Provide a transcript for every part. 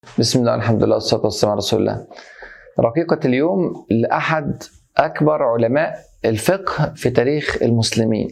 بسم الله الحمد لله والصلاة والسلام على رسول الله رقيقة اليوم لأحد أكبر علماء الفقه في تاريخ المسلمين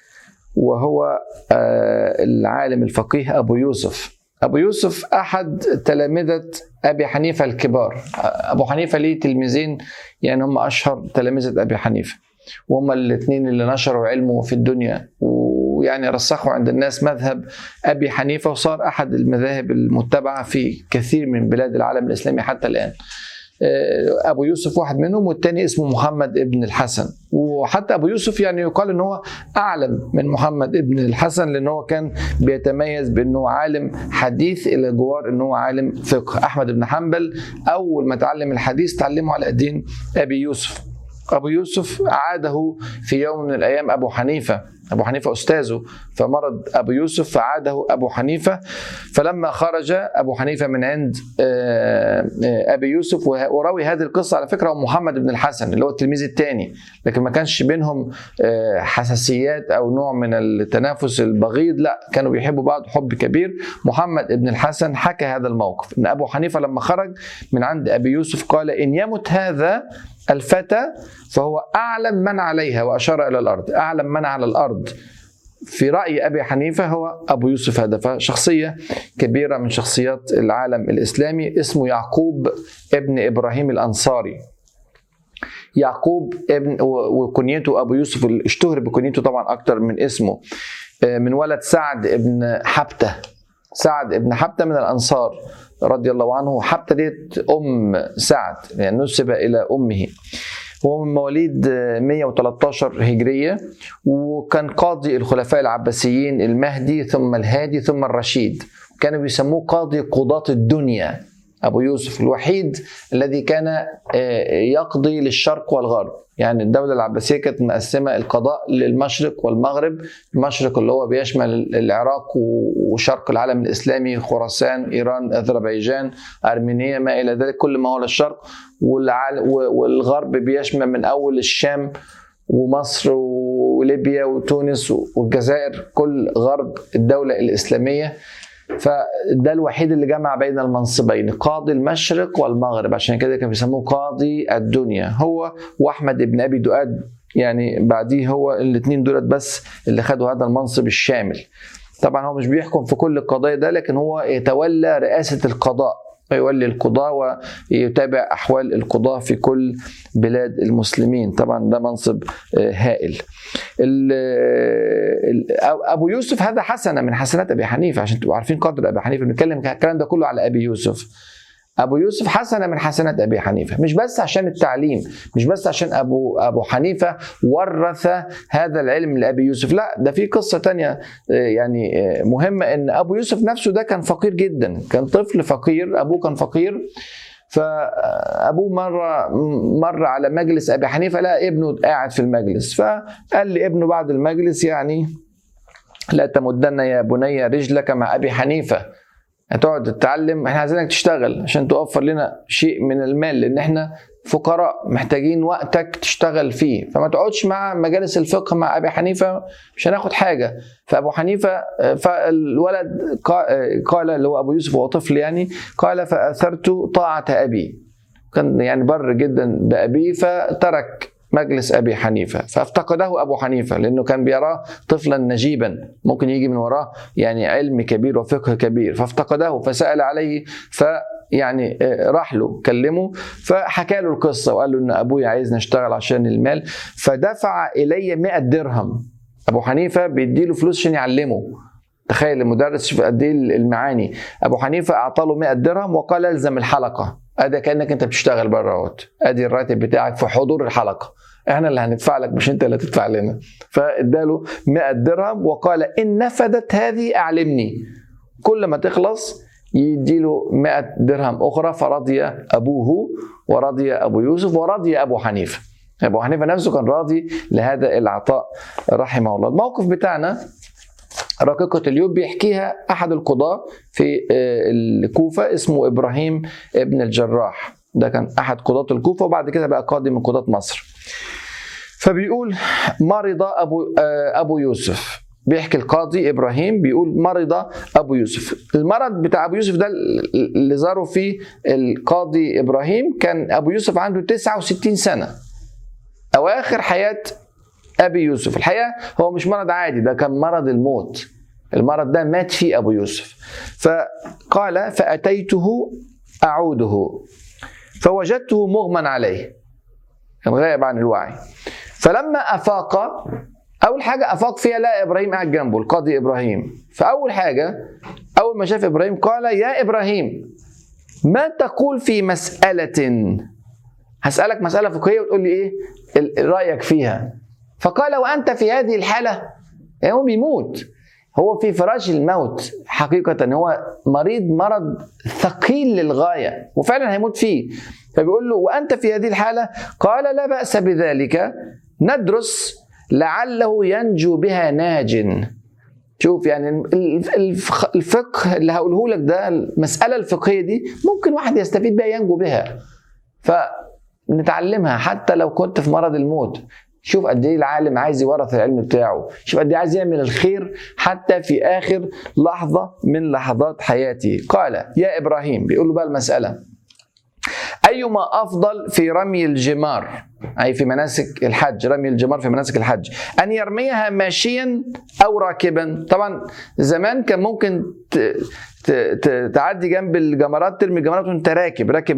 وهو آه، العالم الفقيه أبو يوسف أبو يوسف أحد تلامذة أبي حنيفة الكبار أبو حنيفة ليه تلميذين يعني هم أشهر تلامذة أبي حنيفة وهم الاثنين اللي نشروا علمه في الدنيا ويعني رسخوا عند الناس مذهب ابي حنيفه وصار احد المذاهب المتبعه في كثير من بلاد العالم الاسلامي حتى الان. ابو يوسف واحد منهم والتاني اسمه محمد ابن الحسن وحتى ابو يوسف يعني يقال ان هو اعلم من محمد ابن الحسن لان هو كان بيتميز بانه عالم حديث الى جوار انه هو عالم فقه احمد بن حنبل اول ما تعلم الحديث تعلمه على ايدين ابي يوسف ابو يوسف عاده في يوم من الايام ابو حنيفه ابو حنيفه استاذه فمرض ابو يوسف فعاده ابو حنيفه فلما خرج ابو حنيفه من عند ابي يوسف وراوي هذه القصه على فكره هو محمد بن الحسن اللي هو التلميذ الثاني لكن ما كانش بينهم حساسيات او نوع من التنافس البغيض لا كانوا بيحبوا بعض حب كبير محمد بن الحسن حكى هذا الموقف ان ابو حنيفه لما خرج من عند ابي يوسف قال ان يمت هذا الفتى فهو اعلم من عليها واشار الى الارض اعلم من على الارض في راي ابي حنيفه هو ابو يوسف هذا فشخصيه كبيره من شخصيات العالم الاسلامي اسمه يعقوب ابن ابراهيم الانصاري يعقوب ابن وكنيته ابو يوسف اشتهر بكنيته طبعا اكتر من اسمه من ولد سعد ابن حبته سعد ابن حبته من الانصار رضي الله عنه حبته ديت ام سعد يعني نسب الى امه هو من مواليد 113 هجرية وكان قاضي الخلفاء العباسيين المهدي ثم الهادي ثم الرشيد كانوا بيسموه قاضي قضاة الدنيا أبو يوسف الوحيد الذي كان يقضي للشرق والغرب يعني الدولة العباسية كانت مقسمة القضاء للمشرق والمغرب المشرق اللي هو بيشمل العراق وشرق العالم الإسلامي خراسان إيران أذربيجان أرمينيا ما إلى ذلك كل ما هو للشرق والغرب بيشمل من أول الشام ومصر وليبيا وتونس والجزائر كل غرب الدولة الإسلامية فده الوحيد اللي جمع بين المنصبين قاضي المشرق والمغرب عشان كده كانوا بيسموه قاضي الدنيا هو واحمد بن ابي دؤاد يعني بعديه هو الاثنين دولت بس اللي خدوا هذا المنصب الشامل طبعا هو مش بيحكم في كل القضايا ده لكن هو يتولى رئاسه القضاء يولي القضاء ويتابع احوال القضاء في كل بلاد المسلمين طبعا ده منصب هائل ابو يوسف هذا حسنه من حسنات ابي حنيفه عشان تبقوا عارفين قدر ابي حنيفه بنتكلم الكلام ده كله على ابي يوسف ابو يوسف حسنه من حسنات ابي حنيفه مش بس عشان التعليم مش بس عشان ابو ابو حنيفه ورث هذا العلم لابي يوسف لا ده في قصه تانية يعني مهمه ان ابو يوسف نفسه ده كان فقير جدا كان طفل فقير ابوه كان فقير فابوه مره مر على مجلس ابي حنيفه لقى ابنه قاعد في المجلس فقال لابنه بعد المجلس يعني لا تمدن يا بني رجلك مع ابي حنيفه هتقعد تتعلم احنا عايزينك تشتغل عشان توفر لنا شيء من المال لان احنا فقراء محتاجين وقتك تشتغل فيه فما تقعدش مع مجالس الفقه مع ابي حنيفه مش هناخد حاجه فابو حنيفه فالولد قال اللي هو ابو يوسف وهو طفل يعني قال فاثرت طاعه ابي كان يعني بر جدا بابيه فترك مجلس ابي حنيفه فافتقده ابو حنيفه لانه كان بيراه طفلا نجيبا ممكن يجي من وراه يعني علم كبير وفقه كبير فافتقده فسال عليه ف يعني راح له كلمه فحكى له القصه وقال له ان ابويا عايزني اشتغل عشان المال فدفع الي 100 درهم ابو حنيفه بيديله فلوس عشان يعلمه تخيل المدرس شوف قد ايه المعاني ابو حنيفه اعطى له 100 درهم وقال الزم الحلقه ادي كانك انت بتشتغل بره اهوت ادي الراتب بتاعك في حضور الحلقه احنا اللي هندفع لك مش انت اللي هتدفع لنا فاداله 100 درهم وقال ان نفدت هذه اعلمني كل ما تخلص يديله 100 درهم اخرى فرضي ابوه ورضي ابو يوسف ورضي ابو حنيفه ابو حنيفه نفسه كان راضي لهذا العطاء رحمه الله الموقف بتاعنا رقيقة اليوب بيحكيها أحد القضاة في الكوفة اسمه إبراهيم ابن الجراح ده كان أحد قضاة الكوفة وبعد كده بقى قاضي من قضاة مصر فبيقول مرض أبو, أبو يوسف بيحكي القاضي ابراهيم بيقول مرض ابو يوسف المرض بتاع ابو يوسف ده اللي زاره فيه القاضي ابراهيم كان ابو يوسف عنده 69 سنه اواخر حياه ابي يوسف الحقيقه هو مش مرض عادي ده كان مرض الموت المرض ده مات فيه ابو يوسف فقال فاتيته اعوده فوجدته مغمى عليه كان غائب عن الوعي فلما افاق اول حاجه افاق فيها لا ابراهيم قاعد جنبه القاضي ابراهيم فاول حاجه اول ما شاف ابراهيم قال يا ابراهيم ما تقول في مساله هسالك مساله فقهيه وتقول لي ايه رايك فيها فقال وانت في هذه الحاله يعني هو بيموت هو في فراش الموت حقيقة هو مريض مرض ثقيل للغاية وفعلا هيموت فيه فبيقول له وأنت في هذه الحالة قال لا بأس بذلك ندرس لعله ينجو بها ناج شوف يعني الفقه اللي هقوله لك ده المسألة الفقهية دي ممكن واحد يستفيد بها ينجو بها فنتعلمها حتى لو كنت في مرض الموت شوف قد ايه العالم عايز يورث العلم بتاعه شوف قد ايه عايز يعمل الخير حتى في اخر لحظه من لحظات حياته قال يا ابراهيم بيقول له بقى المساله ايما افضل في رمي الجمار اي في مناسك الحج رمي الجمار في مناسك الحج ان يرميها ماشيا او راكبا طبعا زمان كان ممكن تعدي جنب الجمرات ترمي الجمرات وانت راكب راكب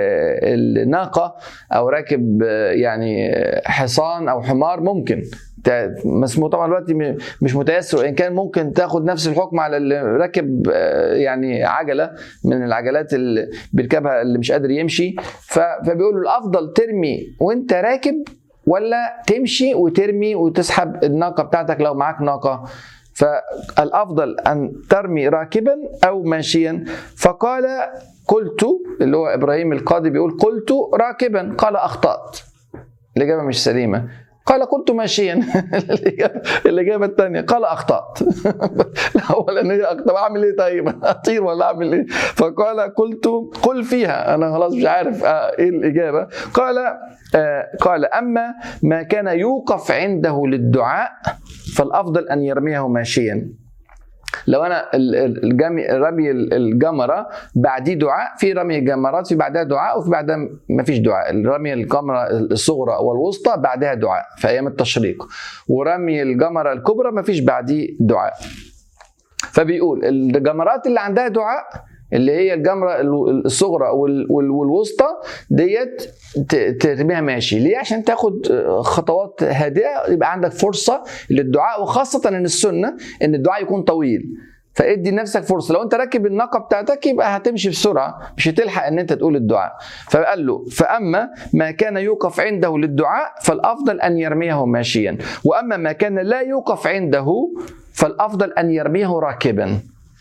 الناقه او راكب يعني حصان او حمار ممكن مسموح طبعا دلوقتي مش متيسر وان كان ممكن تاخد نفس الحكم على اللي راكب يعني عجله من العجلات اللي بيركبها اللي مش قادر يمشي فبيقولوا الافضل ترمي وانت راكب ولا تمشي وترمي وتسحب الناقه بتاعتك لو معاك ناقه فالافضل ان ترمي راكبا او ماشيا فقال قلت اللي هو ابراهيم القاضي بيقول قلت راكبا قال اخطات الاجابه مش سليمه قال كنت ماشيا الإجابة الثانية قال أخطأت الأولانية أخطأ أعمل إيه طيب أطير ولا أعمل إيه فقال قلت قل فيها أنا خلاص مش عارف إيه الإجابة قال آه قال أما ما كان يوقف عنده للدعاء فالأفضل أن يرميه ماشيا لو انا الجمي رمي الجمره بعديه دعاء في رمي الجمرات في بعدها دعاء وفي بعدها ما فيش دعاء رمي الجمره الصغرى والوسطى بعدها دعاء في ايام التشريق ورمي الجمره الكبرى ما فيش بعديه دعاء فبيقول الجمرات اللي عندها دعاء اللي هي الجمره الصغرى والوسطى ديت ترميها ماشي ليه عشان تاخد خطوات هادئه يبقى عندك فرصه للدعاء وخاصه ان السنه ان الدعاء يكون طويل فادي لنفسك فرصه لو انت راكب الناقه بتاعتك يبقى هتمشي بسرعه مش هتلحق ان انت تقول الدعاء فقال له فاما ما كان يوقف عنده للدعاء فالافضل ان يرميه ماشيا واما ما كان لا يوقف عنده فالافضل ان يرميه راكبا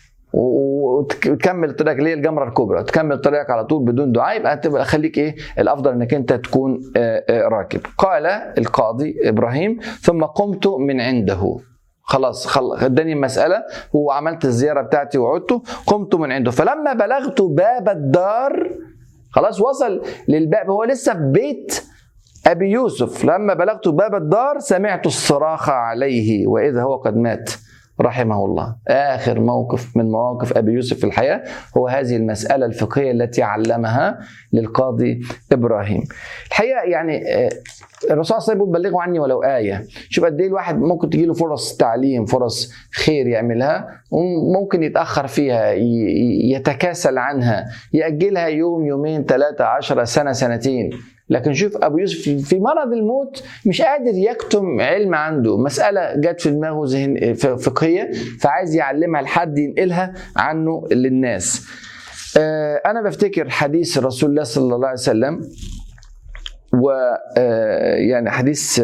وتكمل طريقك اللي هي الجمره الكبرى تكمل طريقك على طول بدون دعاء يبقى تبقى خليك ايه الافضل انك انت تكون راكب قال القاضي ابراهيم ثم قمت من عنده خلاص خل... اداني المساله وعملت الزياره بتاعتي وعدت قمت من عنده فلما بلغت باب الدار خلاص وصل للباب هو لسه في بيت ابي يوسف لما بلغت باب الدار سمعت الصراخ عليه واذا هو قد مات رحمه الله آخر موقف من مواقف أبي يوسف في الحياة هو هذه المسألة الفقهية التي علمها للقاضي إبراهيم الحقيقة يعني الرسول صلى الله عليه وسلم بلغوا عني ولو آية شوف قد إيه الواحد ممكن تجي له فرص تعليم فرص خير يعملها وممكن يتأخر فيها يتكاسل عنها يأجلها يوم يومين ثلاثة عشرة سنة سنتين لكن شوف ابو يوسف في مرض الموت مش قادر يكتم علم عنده مساله جت في دماغه ذهن فقهيه فعايز يعلمها لحد ينقلها عنه للناس انا بفتكر حديث رسول الله صلى الله عليه وسلم و يعني حديث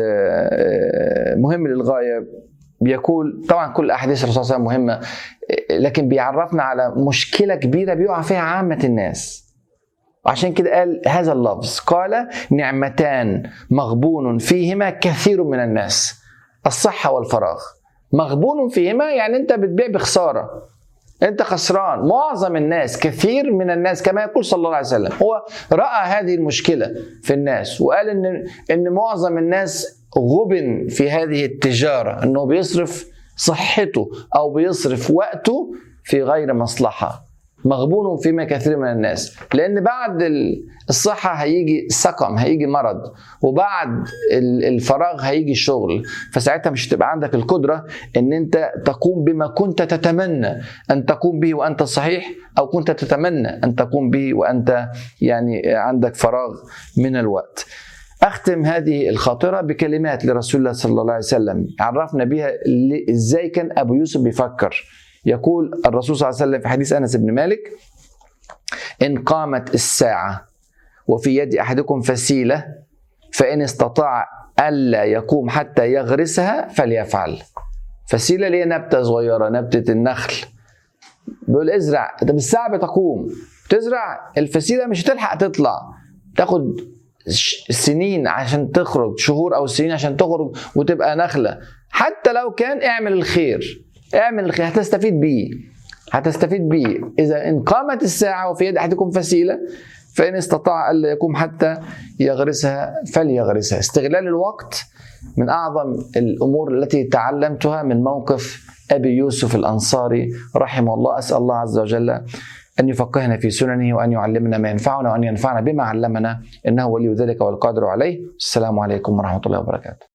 مهم للغايه بيقول طبعا كل احاديث الرسول صلى الله عليه وسلم مهمه لكن بيعرفنا على مشكله كبيره بيقع فيها عامه الناس وعشان كده قال هذا اللفظ قال نعمتان مغبون فيهما كثير من الناس الصحة والفراغ مغبون فيهما يعني انت بتبيع بخسارة انت خسران معظم الناس كثير من الناس كما يقول صلى الله عليه وسلم هو رأى هذه المشكلة في الناس وقال ان ان معظم الناس غبن في هذه التجارة انه بيصرف صحته او بيصرف وقته في غير مصلحه مغبون فيما كثير من الناس لان بعد الصحه هيجي سقم هيجي مرض وبعد الفراغ هيجي شغل فساعتها مش هتبقى عندك القدره ان انت تقوم بما كنت تتمنى ان تقوم به وانت صحيح او كنت تتمنى ان تقوم به وانت يعني عندك فراغ من الوقت اختم هذه الخاطره بكلمات لرسول الله صلى الله عليه وسلم عرفنا بها ازاي كان ابو يوسف بيفكر يقول الرسول صلى الله عليه وسلم في حديث انس بن مالك ان قامت الساعه وفي يد احدكم فسيله فان استطاع الا يقوم حتى يغرسها فليفعل فسيله اللي هي نبته صغيره نبته النخل بيقول ازرع طب الساعه بتقوم تزرع الفسيله مش هتلحق تطلع تاخد سنين عشان تخرج شهور او سنين عشان تخرج وتبقى نخله حتى لو كان اعمل الخير اعمل الخير هتستفيد بيه هتستفيد بيه اذا ان قامت الساعه وفي يد احدكم فسيله فان استطاع الا يقوم حتى يغرسها فليغرسها استغلال الوقت من اعظم الامور التي تعلمتها من موقف ابي يوسف الانصاري رحمه الله اسال الله عز وجل أن يفقهنا في سننه وأن يعلمنا ما ينفعنا وأن ينفعنا بما علمنا إنه ولي ذلك والقادر عليه السلام عليكم ورحمة الله وبركاته